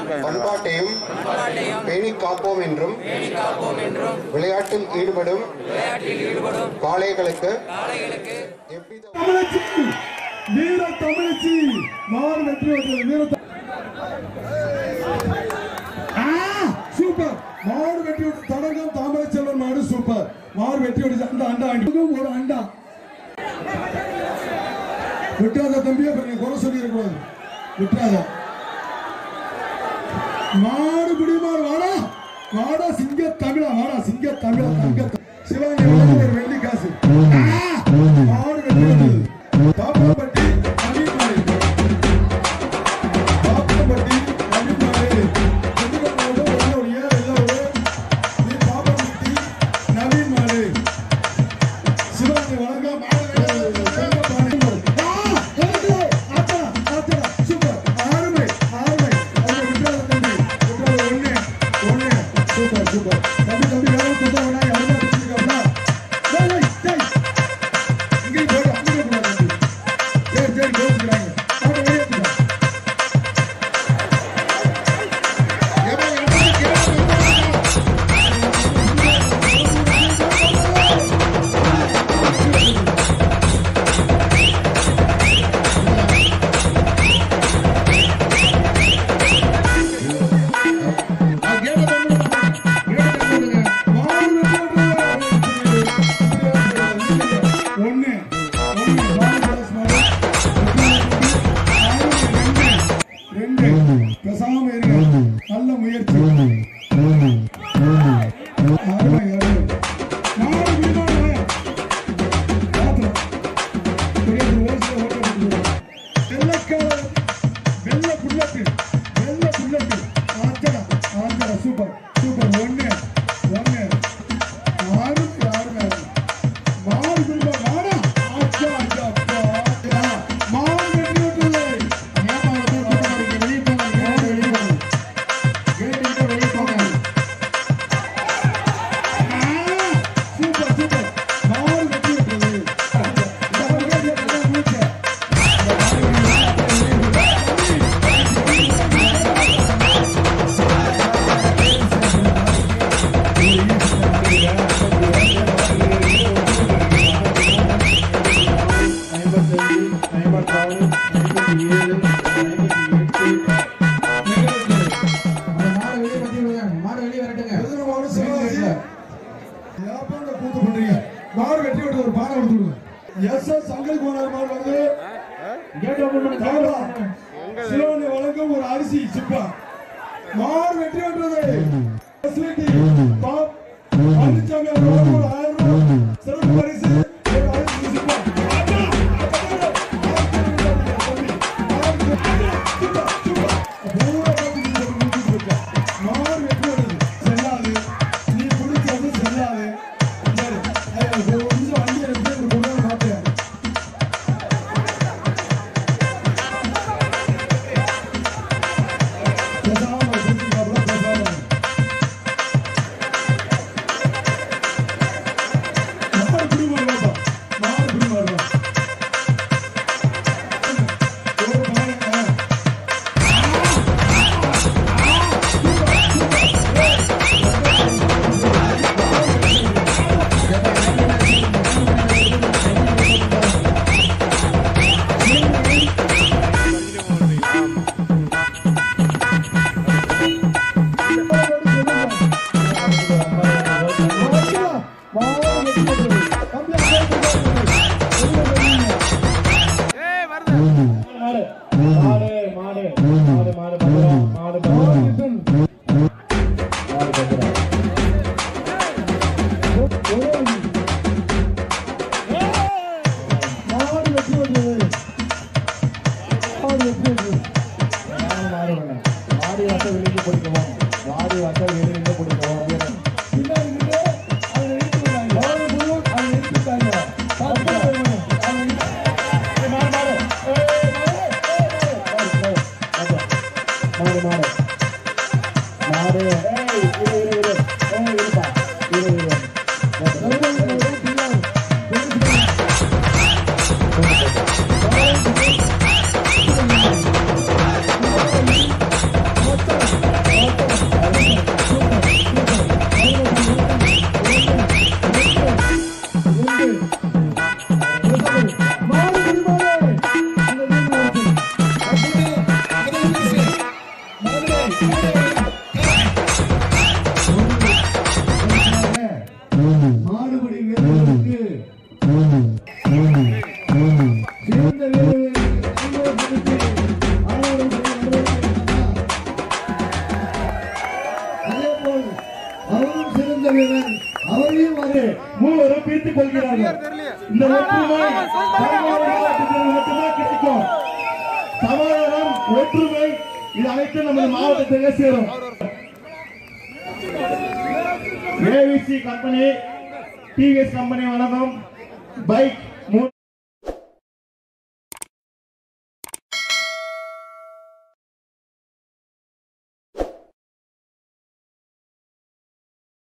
பண்பாட்டையும் பேணி காப்போம் என்றும் விளையாட்டில் ஈடுபடும் காளைகளுக்கு எவ்வித தமிழச்சி வீர தமிழச்சி மாறு வெற்றி பெற்றது வீர த- ஆ, சூப்பர் மாடு வெற்றி விட்டு தடகம் தாமரை செல்வன் மாடு சூப்பர் மாடு வெற்றி விட்டு அந்த அண்டா அண்டி ஒரு அண்டா விட்டுறாத தம்பியை அப்புறம் நீ குறை சொல்லி இருக்கக்கூடாது விட்டுறாத மாடு பிடிமாறு வாடா வாடா சிங்க தமிழா வாடா சிங்க தமிழா தங்க சிவாங்கி வழங்கும் ஒரு வெள்ளி காசு ஆ, மாடு வெற்றி பெற்றது பாப்பாப்பட்டி நவீன் மாடு பாப்பாப்பட்டி நவீன் மாடு திண்டுக்கல் மாவட்டம் வெள்ளோடிய வெள்ளோடு நீ பாப்பாப்பட்டி நவீன் மாடு சிவாங்கி வழங்கும் மாடு செல்வ மாடு. ஆ, எனக்கு, ஆத்தா, ஆத்தா, சூப்பர் அருமை அருமை அவங்க விட்டுறாத தம்பி விட்டுறாத ஒண்ணு ஒண்ணு சூப்பர் சூப்பர் தம்பி தம்பி வேற கொடுத்தா வேணா யாருமே பிடிச்சிருக்காங்களா டேய் டேய், டேய் இங்கே போடு அங்கே போடு தம்பி சரி சரி கோச்சுக்கிறாங்க அவங்க வெளியே எடுத்துக்கோ. ஏம்மா, எனக்கு கேட்க ஒன்னு ரெண்டு பேசாம இருங்க நல்ல முயற்சி அருமை, அருமை. நாலு விமானம். பாத்திரம். பெரிய ஒரு ஓசில ஓட்ட விட்டுருவோம். வெள்ளைக்காரர், வெள்ளை புல்லட்டு, வெள்ளை புல்லட்டு. ஆச்சடா, ஆச்சடா, சூப்பர் சூப்பர் ஒண்ணு ஒண்ணு ஆறு ஆறு மாறு குடும்ப மாடா ஆச்சா ஆச்சா அப்பா மாறு வெற்றி விட்டுள்ளே வெளியே போங்க வெளியே போங்க கேட்டு விட்டு வெளியே போங்க சூப்பர் சூப்பர் மாறு வெற்றி விட்டுள்ளே இந்த வகையில் நல்லா மூச்சு எதிரமான சிவாஜி வியாபாரம் கூத்து பண்றீங்க மாடு வெட்டி விட்டு ஒரு பானை கொடுத்து விடுங்க எஸ் எஸ் சங்கல் கோனார் மாடு வந்து தாவா, சிவனை வழங்கும் ஒரு அரிசி சிப்பா மாடு வெற்றி விட்டுறது ஃபெசிலிட்டி டாப் பழனிசாமி அவர் வழங்கும் ஒரு ஆயிரம் ரூபாய் சிறப்பு பரிசு ஒரு அரிசி சிப்பா அண்ணா, அண்ணா, தம்பி, மாடு சிப்பா, சிப்பா. பூரா பார்த்து நீங்க ஒரு நூத்தி கொடுப்பா. மாடு வெற்றி விடுறது செல்லாது நீ குடிக்கிறது செல்லாது சரி, அது ஒரு நிமிஷம் வண்டியை எடுத்து இங்க கொண்டு வந்து மாத்து. பேசாம செஞ்சுக்காப்புல பேசாம மாடு பிடி மாறுவாப்பா மாடு பிடி மாறுவா ஒரு பாருங்க Thank ஒற்றுமை தருமபுரி மாவட்டத்தில் மட்டும்தான் கிடைக்கும் சமாதானம் ஒற்றுமை இது அனைத்தும் நமது மாவட்டத்திலே சேரும் ஏவிசி கம்பெனி டிவிஎஸ் கம்பெனி வழங்கும் பைக்